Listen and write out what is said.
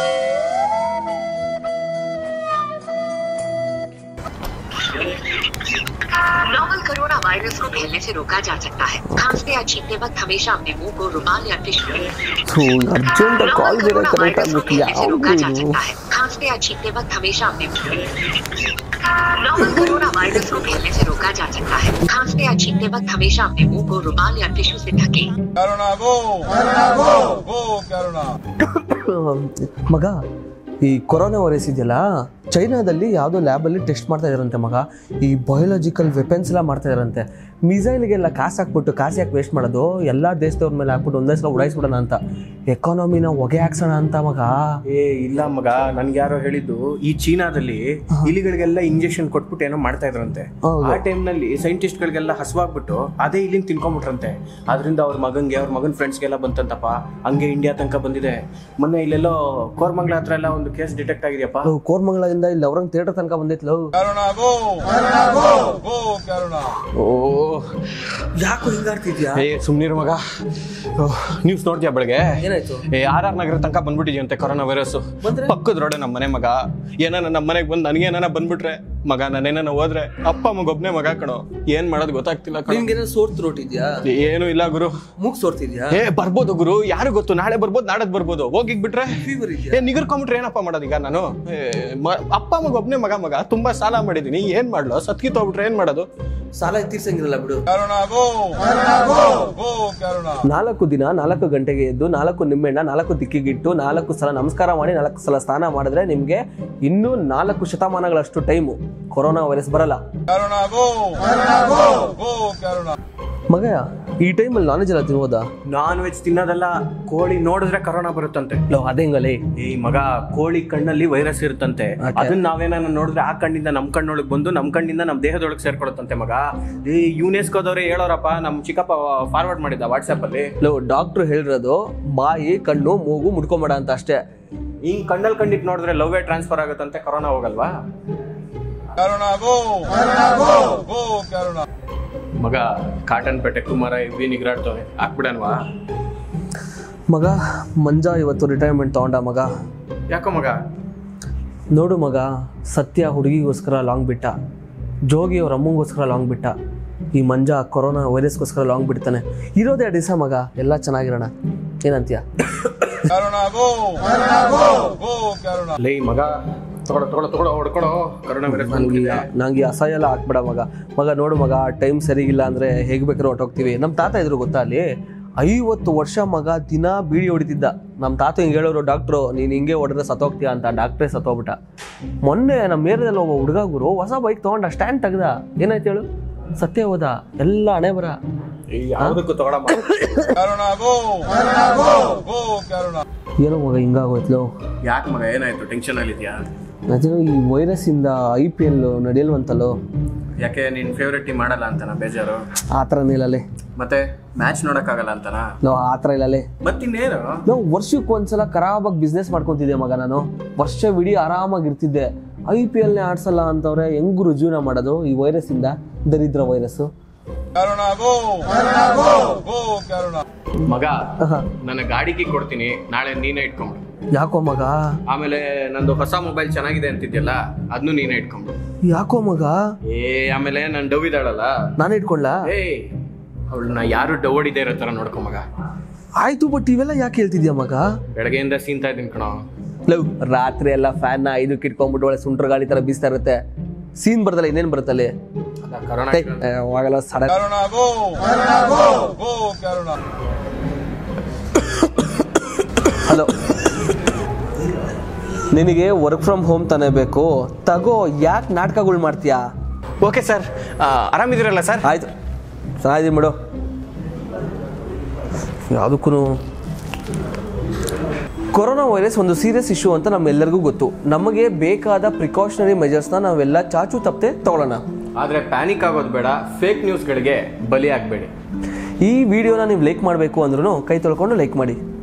Novel corona virus को फैलने से रोका जा सकता है खांसते या छींकते वक्त हमेशा अपने मुंह को रुमाल या टिश्यू ಥೂ ಅರ್ಜೆಂಟ್ ಕಾಲ್ ಬೇರೆ कोरोना ಕರೆಕ್ಟ್ वायरस को ಆಗ್ಬೇಕು फैलने से रोका जा ಯಾವುದು सकता है खांसते या छींकते वक्त हमेशा अपने नॉवल कोरोना वायरस को फैलने से रोका जा सकता है खांसते या छींकते वक्त हमेशा अपने मुंह को रुमाल या टिश्यू से ढकें Carona, go! Carona, go! Go, Carona! ಮಗ ಈ ಕೊರೋನಾ ವೈರಸ್ ಇದೆಯಲ್ಲ ಚೈನಾದಲ್ಲಿ ಯಾವುದೋ ಲ್ಯಾಬಲ್ಲಿ ಟೆಸ್ಟ್ ಮಾಡ್ತಾ ಇದಾರಂತೆ ಮಗ ಈ ಬಯೋಲಾಜಿಕಲ್ ವೆಪನ್ಸ್ ಎಲ್ಲ ಮಾಡ್ತಾ ಇದಾರಂತೆ ಮಿಸೈಲ್ಗೆಲ್ಲ ಕಾಸು ಹಾಕ್ಬಿಟ್ಟು ಕಾಸು ಯಾಕೆ ವೇಸ್ಟ್ ಮಾಡೋದು ಎಲ್ಲ ದೇಶದವ್ರ ಮೇಲೆ ಹಾಕ್ಬಿಟ್ಟು ಒಂದೇ ಸಲ ಉಡಾಯಿಸ್ಬಿಡೋಣ ಅಂತ ಎಕಾನಮಿನ ಹೊಗೆ ಹಾಕ್ಸೋಣ ಅಂತ ಮಗ ಏ ಇಲ್ಲ ಮಗ ನನ್ಗೆ ಯಾರೋ ಹೇಳಿದ್ದು ಈ ಚೀನಾದಲ್ಲಿ ಇಲಿಗಳಿಗೆಲ್ಲ ಇಂಜೆಕ್ಷನ್ ಕೊಟ್ಬಿಟ್ಟು ಏನೋ ಮಾಡ್ತಾ ಇದ್ರಂತೆ ಹೌದು. ಆ ಟೈಮ್ ನಲ್ಲಿ ಸೈಂಟಿಸ್ಟ್ ಗಳಿಗೆಲ್ಲ ಹಸುವಾಗ್ಬಿಟ್ಟು ಅದೇ ಇಲ್ಲಿಂದ ತಿನ್ಕೊಂಡ್ಬಿಟ್ರಂತೆ ಅದರಿಂದ ಅವ್ರ ಮಗನ್ಗೆ ಅವ್ರ ಮಗನ್ ಫ್ರೆಂಡ್ಸ್ಗೆಲ್ಲ ಬಂತಂತಪ್ಪ ಹಂಗೆ ಇಂಡಿಯಾ ತನಕ ಬಂದಿದೆ ಮೊನ್ನೆ ಇಲ್ಲೆಲ್ಲೋ ಕೋರ್ಮಂಗ್ಲ ಹತ್ರ ಎಲ್ಲ ಒಂದು ಕೇಸ್ ಡಿಟೆಕ್ಟ್ ಆಗಿದೆಯಪ್ಪ ಲವ್, ಕೋರ್ಮಂಗ್ಲದಿಂದ ಇಲ್ಲಿ ಅವ್ರಂಗ್ ಥಿಯೇಟರ್ ತನಕ ಬಂದೈತ್ love Carona, go! Carona, go! Go, Carona! ಓ ಯಾಕೋ ಹಿಂಗಾಡ್ತಿದ್ಯಾ ಏ ಸುಮ್ನಿರು ಮಗ ನ್ಯೂಸ್ ನೋಡ್ತೀಯಾ ಬೆಳಗ್ಗೆ ಏನಾಯ್ತು ಏ ಆರ್ ಆರ್ ನಗರ ತನಕ ಬಂದ್ಬಿಟ್ಟಿದ್ಯಂತೆ ಕೊರೋನಾ ವೈರಸ್ ಬಂದ್ರೆ? ಪಕ್ಕದ ರೋಡೆ ನಮ್ಮ ಮನೆ ಮಗ ಏನಾನ ನಮ್ಮ ಮನೆಗೆ ಬಂದು ನನಗೇನಾನ ಬಂದ್ಬಿಟ್ರೆ ಮಗ ನಾನೇನಾನ ಹೋದ್ರೆ ಅಪ್ಪ ಮಗ ಒಬ್ನೇ ಮಗ ಕಣೋ ಏನ್ ಮಾಡೋದು ಗೊತ್ತಾಗ್ತಿಲ್ಲ ಕಣೋ ನಿನ್ಗೇನೋ ಸೋರ್ತ್ ರೋಟಿದ್ಯಾ ಏನು ಇಲ್ಲ ಗುರು ಮೂಗ್ ಸೋರ್ತಿದ್ಯಾ ಏ ಬರ್ಬೋದು ಗುರು ಯಾರು ಗೊತ್ತು ನಾಳೆ ಬರ್ಬೋದು ನಾಡದ್ ಬರ್ಬೋದು ಹೋಗಿಗ್ ಬಿಟ್ರೆ ಫೀವರ್ ಇದೆಯಾ ಏ ನಿಗರ್ಕೊಂಬಿಟ್ರೆ ಏನಪ್ಪ ಮಾಡೋದು ಈಗ ನಾನು ಏ, ಮ- ಅಪ್ಪ ಮಗ ಒಬ್ನೇ ಮಗ ಮಗ ತುಂಬಾ ಸಾಲ ಮಾಡಿದೀನಿ ಏನ್ ಮಾಡ್ಲೋ ಸತ್ಕಿತ್ ಹೋಗ್ಬಿಟ್ರೆ ಏನ್ ಮಾಡೋದು ಸಾಲ ತೀರ್ಸಂಗಿರಲ್ಲ ಬಿಡು Carona, go! Carona, go! Go, Carona! ನಾಲ್ಕು ದಿನ ನಾಲ್ಕು ಗಂಟೆಗೆ ಎದ್ದು ನಾಲ್ಕು ನಿಂಬೆಹಣ್ಣ ನಾಲ್ಕು ದಿಕ್ಕಿಗಿಟ್ಟು ನಾಲ್ಕು ಸಲ ನಮಸ್ಕಾರ ಮಾಡಿ ನಾಲ್ಕು ಸಲ ಸ್ನಾನ ಮಾಡಿದ್ರೆ ನಿಮಗೆ ಇನ್ನೂ ನಾಲ್ಕು ಶತಮಾನಗಳಷ್ಟು ಟೈಮು ಕೊರೋನಾ ವೈರಸ್ ಬರಲ್ಲ Carona, go! Carona, go! Go, Carona! ಮಗ ಈ ಟೈಮಲ್ಲಿ ನಾನ್ ವೆಜ್ ಎಲ್ಲ ತಿನ್ಬೋದಾ ನಾನ್ ವೆಜ್ ತಿನ್ನೋದಲ್ಲ ಕೋಳಿ ನೋಡಿದ್ರೆ ಕರೋನಾ ಬರುತ್ತಂತೆ ಲೋ ಅದೇಂಗಲೇ ಈ ಮಗ ಕೋಳಿ ಕಣ್ಣಲ್ಲಿ ವೈರಸ್ ಇರುತ್ತಂತೆ Okay. ಅದನ್ನ ನಾವೇನ ನೋಡಿದ್ರೆ ಆ ಕಣ್ಣಿಂದ ನಮ್ ಕಣ್ಣೊಳಗ್ ಬಂದು ನಮ್ ಕಣ್ಣಿಂದ ನಮ್ ದೇಹದೊಳಗೆ ಸೇರ್ಕೊಳತ್ತಂತೆ ಮಗ ಈ ಯುನೆಸ್ಕೋದವ್ರೆ ಹೇಳೋರಪ್ಪ ನಮ್ ಚಿಕ್ಕಪ್ಪ ಫಾರ್ವರ್ಡ್ ಮಾಡಿದ್ದ ವಾಟ್ಸ್ಆಪ್ ಅಲ್ಲಿ ಲೋ ಡಾಕ್ಟ್ರು ಹೇಳಿರೋದು ಬಾಯಿ ಕಣ್ಣು ಮೂಗು ಮುಡ್ಕೊಂಬೇಡ ಅಂತ ಅಷ್ಟೇ ಹಿಂಗ್ ಕಣ್ಣಲ್ಲಿ ಕಂಡಿಟ್ ನೋಡಿದ್ರೆ ಲವ್ವೇ ಟ್ರಾನ್ಸ್ಫರ್ ಆಗುತ್ತಂತೆ ಕೊರೋನಾ ಹೋಗಲ್ವಾ Carona, go! Carona, go! Go, Carona! ಮಗ ಕಾಟನ್ ಪೇಟೆ ಕುಮಾರ ಇವಿ ನಿಗ್ರಾಡ್ತವೆ ಹಾಕ್ಬಿಡನ್ವಾ ಮಗ ಮಂಜ ಇವತ್ತು ರಿಟೈರ್ಮೆಂಟ್ ತಗೊಂಡ ಮಗ ಯಾಕೋ ಮಗ ನೋಡು ಮಗ ಸತ್ಯ ಹುಡುಗಿಗೋಸ್ಕರ ಲಾಂಗ್ ಬಿಟ್ಟ ಜೋಗಿ ಅವ್ರ ಅಮ್ಮಂಗೋಸ್ಕರ ಲಾಂಗ್ ಬಿಟ್ಟ ಈ ಮಂಜ ಕೊರೋನಾ ವೈರಸ್ಗೋಸ್ಕರ ಲಾಂಗ್ ಬಿಡ್ತಾನೆ ಇರೋದೇ ದಿವಸ ಮಗ ಎಲ್ಲ ಚೆನ್ನಾಗಿರೋಣ ಏನಂತೀಯ Carona, go! Carona, go! Go, Carona! ಲೇ ಮಗ ತಗೊಳ ತಗೊಳ ತಗೊಳ ಹೊಡ್ಕೊಳೋ ಕರೋನಾ ವೈರಸ್ ಬಂದ್ಬಿಟ್ಟಿದೆ ನಂಗೆ ಈ ಅಸಹ್ಯ ಎಲ್ಲ ಹಾಕ್ಬೇಡ ಮಗ ಮಗ ನೋಡು ಮಗ ಟೈಮ್ ಸರಿಗಿಲ್ಲ ಅಂದರೆ ಹೇಗೆ ಬೇಕಾದ್ರೂ ಹೊಟ್ಟೋಗ್ತೀವಿ ನಮ್ಮ ತಾತ ಇದ್ರು ಗೊತ್ತಾ ಅಲ್ಲಿ ಐವತ್ತು ವರ್ಷ ಮಗ ದಿನ ಬೀಡಿ ಹೊಡಿತಿದ್ದ ನಮ್ಮ ತಾತ ಹಿಂಗೆ ಹೇಳೋರು ಡಾಕ್ಟ್ರು ನೀನು ಹಿಂಗೆ ಹೊಡೆದ್ರೆ ಸತ್ತೋಗ್ತೀಯ ಅಂತ ಡಾಕ್ಟ್ರೇ ಸತ್ತೋಗ್ಬಿಟ್ಟ ಮೊನ್ನೆ ನಮ್ಮ ಏರಿಯಾದಲ್ಲಿ ಒಬ್ಬ ಹುಡುಗ ಗುರು ಹೊಸ ಬೈಕ್ ತೊಗೊಂಡ ಸ್ಟ್ಯಾಂಡ್ ತೆಗ್ದ ಏನಾಯ್ತು ಹೇಳು ಸತ್ಯ ಹೋದ ಎಲ್ಲ ಹಣೆ ಬರ ಯಾವ್ದಕ್ಕೂ ತಗೊಳ Carona, go! Carona, go! Go, Carona! ಏನೋ ಮಗ ಹಿಂಗಾಗೋಯ್ತು ಯಾಕೆ ಮಗ ಏನಾಯ್ತು ಟೆನ್ಷನ್ ಅಲ್ಲಿದ್ಯಾ ಅದೇ ಈ ವೈರಸ್ಸಿಂದ ಐ ಪಿ ಎಲ್ ನಡೆಯಲ್ವಂತಲ್ಲೋ ಯಾಕೆ ನಿನ್ ಫೇವ್ರೆಟ್ ಟೀಮ್ ಮಾಡಲ್ಲ ಅಂತನಾ ಬೇಜಾರು ಆ ಥರ ಇಲ್ಲಲೇ ಮತ್ತೆ ಮ್ಯಾಚ್ ನೋಡಕ್ಕಾಗಲ್ಲ ಅಂತನಾ ನಾವು ಆ ಥರ ಇಲ್ಲಲೇ ಮತ್ತಿನ್ನೇನು ನಾವು ವರ್ಷಕ್ಕೆ ಒಂದ್ಸಲ ಖರಾಬಾಗಿ ಬಿಸ್ನೆಸ್ ಮಾಡ್ಕೊಂತಿದ್ದೆ ಮಗ ನಾನು ವರ್ಷವಿಡೀ ಆರಾಮಾಗಿ ಇರ್ತಿದ್ದೆ ಐ ಪಿ ಎಲ್ನೇ ಆಡ್ಸಲ್ಲ ಅಂತವ್ರೆ ಹೆಂಗ್ ಜೀವನ ಮಾಡೋದು ಈ ವೈರಸ್ ಇಂದ ದರಿದ್ರ virus Carona, go! Carona, go! Go, Carona! ಮಗ ನನ್ನ ಗಾಡಿಗೆ ಕೊಡ್ತೀನಿ ನಾಳೆ ನೀನೇ ಇಟ್ಕೊಂಬಿಡು ಯಾಕೋ ಮಗ ಆಮೇಲೆ ನಂದು ಹೊಸ ಮೊಬೈಲ್ ಚೆನ್ನಾಗಿದೆ ಅಂತಿದ್ಯಲ್ಲ ಅದನ್ನು ನೀನೇ ಇಟ್ಕೊಂಬಿಡು ಯಾಕೋ ಮಗ ಏ ಆಮೇಲೆ ನನ್ ಡವ್ ಇದ್ದಾಳಲ್ಲ ನಾನು ಇಟ್ಕೊಳ್ಳ ಏ ಅವಳನ್ನ ಯಾರು ಡವ್ ಹೊಡಿದೇ ಇರೋ ತರ ನೋಡ್ಕೊ ಮಗ ಆಯ್ತು ಬಟ್ ಇವೆಲ್ಲ ಯಾಕೆ ಹೇಳ್ತಿದ್ಯಾ ಮಗ ಬೆಳಗ್ಗೆಯಿಂದ ಸೀನ್ತಾ ಇದ್ದೀನಿ ಕಣೋ ಲವ್ ರಾತ್ರಿ ಎಲ್ಲ ಫ್ಯಾನ್ನ ಐದಕ್ಕೆ ಇಟ್ಕೊಂಡ್ಬಿಟ್ಟು ಒಳ್ಳೆ ಸುಂಟ್ರ ಗಾಳಿ ತರ ಬೀಸ್ತಾ ಇರುತ್ತೆ ಸೀನ್ ಬರ್ತಲ್ಲ ಇನ್ನೇನ್ ಬರುತ್ತಲ್ಲಿ ಅಲ್ಲ ಕರೋನಾ ಅವಾಗೆಲ್ಲ sudden Carona, go! Carona, go! Go, Carona! Hello ನಿನಗೆ ವರ್ಕ್ ಫ್ರಮ್ ಹೋಮ್ ತಾನೇ ಬೇಕು ತಗೋ ಯಾಕೆ ನಾಟಕಗಳು ಮಾಡ್ತೀಯಾ ಓಕೆ ಸರ್ ಆರಾಮಿದ್ದೀರಲ್ಲ ಸರ್ ಆಯ್ತು ಚೆನ್ನಾಗಿದ್ದೀನಿ ಬಿಡು ಯಾವುದಕ್ಕೂ ಕೊರೋನಾ ವೈರಸ್ ಒಂದು ಸೀರಿಯಸ್ ಇಶ್ಯೂ ಅಂತ ನಮ್ಮೆಲ್ಲರಿಗೂ ಗೊತ್ತು ನಮಗೆ ಬೇಕಾದ ಪ್ರಿಕಾಷನರಿ ಮೆಜರ್ಸ್ನ ನಾವೆಲ್ಲ ಚಾಚು ತಪ್ಪದೆ ತಗೊಳ್ಳೋಣ ಆದ್ರೆ ಪ್ಯಾನಿಕ್ ಆಗೋದು ಬೇಡ ಫೇಕ್ ನ್ಯೂಸ್ಗಳಿಗೆ ಬಲಿ ಆಗಬೇಡಿ ಈ ವಿಡಿಯೋನ ನೀವು ಲೈಕ್ ಮಾಡಬೇಕು ಅಂದ್ರೂ ಕೈ ತೊಳ್ಕೊಂಡು ಲೈಕ್ ಮಾಡಿ